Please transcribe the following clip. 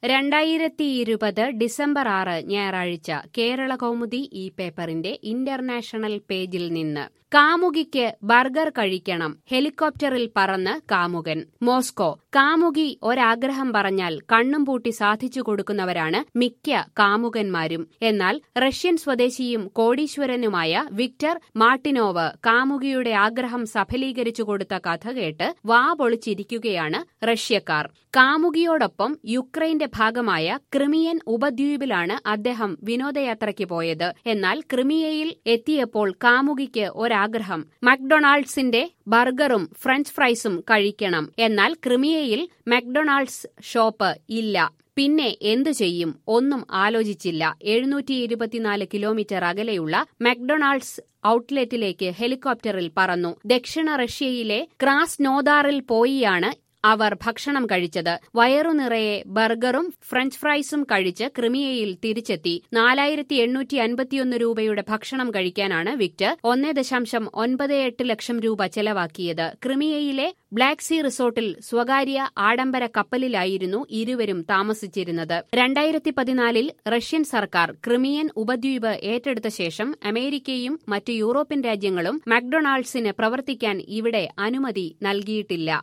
രണ്ടായിരത്തി ഇരുപത് ഡിസംബർ ആറ് ഞായറാഴ്ച കേരള കൗമുദി ഈ പേപ്പറിന്റെ ഇന്റർനാഷണൽ പേജിൽ നിന്ന് കാമുകിക്ക് ബർഗർ കഴിക്കണം ഹെലികോപ്റ്ററിൽ പറന്ന് കാമുകൻ മോസ്കോ കാമുകി ഒരാഗ്രഹം പറഞ്ഞാൽ കണ്ണും പൂട്ടി സാധിച്ചു കൊടുക്കുന്നവരാണ് മിക്ക കാമുകന്മാരും എന്നാൽ റഷ്യൻ സ്വദേശിയും കോടീശ്വരനുമായ വിക്ടർ മാർട്ടിനോവ് കാമുകിയുടെ ആഗ്രഹം സഫലീകരിച്ചു കൊടുത്ത കഥ കേട്ട് വാ പൊളിച്ചിരിക്കുകയാണ് റഷ്യക്കാർ കാമുകിയോടൊപ്പം യുക്രൈന്റെ ഭാഗമായ ക്രിമിയൻ ഉപദ്വീപിലാണ് അദ്ദേഹം വിനോദയാത്രയ്ക്ക് പോയത് എന്നാൽ ക്രിമിയയിൽ എത്തിയപ്പോൾ കാമുകിക്ക് ഒരാഗ്രഹം മക്ഡൊണാൾഡ്സിന്റെ ബർഗറും ഫ്രഞ്ച് ഫ്രൈസും കഴിക്കണം എന്നാൽ ക്രിമിയയിൽ മക്ഡൊണാൾഡ്സ് ഷോപ്പ് ഇല്ല പിന്നെ എന്തു ചെയ്യും ഒന്നും ആലോചിച്ചില്ല എഴുന്നൂറ്റി ഇരുപത്തിനാല് കിലോമീറ്റർ അകലെയുള്ള മക്ഡൊണാൾഡ്സ് ഔട്ട്ലെറ്റിലേക്ക് ഹെലികോപ്റ്ററിൽ പറന്നു ദക്ഷിണ റഷ്യയിലെ ക്രാസ്നോദാറിൽ പോയിയാണ് അവർ ഭക്ഷണം കഴിച്ചത് വയറു നിറയെ ബർഗറും ഫ്രഞ്ച് ഫ്രൈസും കഴിച്ച് ക്രിമിയയിൽ തിരിച്ചെത്തി നാലായിരത്തി എണ്ണൂറ്റി അൻപത്തിയൊന്ന് രൂപയുടെ ഭക്ഷണം കഴിക്കാനാണ് വിക്ടർ ഒന്നേ ദശാംശം ഒൻപത് എട്ട് ലക്ഷം രൂപ ചെലവാക്കിയത് ക്രിമിയയിലെ ബ്ലാക്ക് സീ റിസോർട്ടിൽ സ്വകാര്യ ആഡംബര കപ്പലിലായിരുന്നു ഇരുവരും താമസിച്ചിരുന്നത് രണ്ടായിരത്തി പതിനാലിൽ റഷ്യൻ സർക്കാർ ക്രിമിയൻ ഉപദ്വീപ് ഏറ്റെടുത്ത ശേഷം അമേരിക്കയും മറ്റ് യൂറോപ്യൻ രാജ്യങ്ങളും മക്ഡൊണാൾഡ്സിന് പ്രവർത്തിക്കാൻ ഇവിടെ അനുമതി നൽകിയിട്ടില്ല